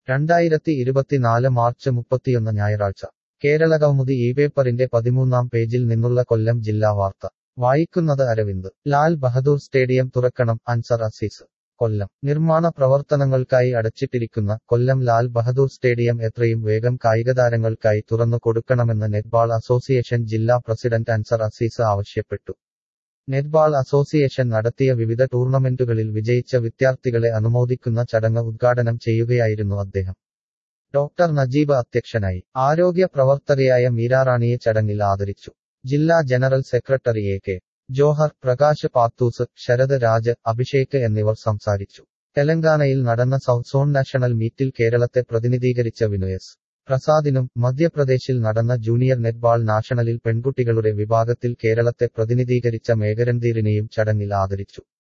രണ്ടായിരത്തി ഇരുപത്തിനാല് മാർച്ച് മുപ്പത്തിയൊന്ന് ഞായറാഴ്ച കേരള കൗമുദി ഈ പേപ്പറിന്റെ പതിമൂന്നാം പേജിൽ നിന്നുള്ള കൊല്ലം ജില്ലാ വാർത്ത വായിക്കുന്നത് അരവിന്ദ് ലാൽ ബഹദൂർ സ്റ്റേഡിയം തുറക്കണം അൻസർ അസീസ് കൊല്ലം നിർമ്മാണ പ്രവർത്തനങ്ങൾക്കായി അടച്ചിട്ടിരിക്കുന്ന കൊല്ലം ലാൽ ബഹദൂർ സ്റ്റേഡിയം എത്രയും വേഗം കായികതാരങ്ങൾക്കായി തുറന്നു കൊടുക്കണമെന്ന് നെറ്റ്ബാൾ അസോസിയേഷൻ ജില്ലാ പ്രസിഡന്റ് അൻസർ അസീസ് ആവശ്യപ്പെട്ടു നെറ്റ്ബാൾ അസോസിയേഷൻ നടത്തിയ വിവിധ ടൂർണമെന്റുകളിൽ വിജയിച്ച വിദ്യാർത്ഥികളെ അനുമോദിക്കുന്ന ചടങ്ങ് ഉദ്ഘാടനം ചെയ്യുകയായിരുന്നു അദ്ദേഹം ഡോക്ടർ നജീബ് അധ്യക്ഷനായി ആരോഗ്യ പ്രവർത്തകയായ മീരാറാണിയെ ചടങ്ങിൽ ആദരിച്ചു ജില്ലാ general secretary A K Johar Prakash Pathoos Sarath Raj Abhishek എന്നിവർ സംസാരിച്ചു തെലങ്കാനയിൽ നടന്ന സൗത്ത് സോൺ നാഷണൽ മീറ്റിൽ കേരളത്തെ പ്രതിനിധീകരിച്ച വിനുയസ് പ്രസാദിനും മധ്യപ്രദേശിൽ നടന്ന ജൂനിയർ നെറ്റ്ബാൾ നാഷണലിൽ പെൺകുട്ടികളുടെ വിഭാഗത്തിൽ കേരളത്തെ പ്രതിനിധീകരിച്ച മേഘരൺധീറിനെയും ചടങ്ങിൽ ആദരിച്ചു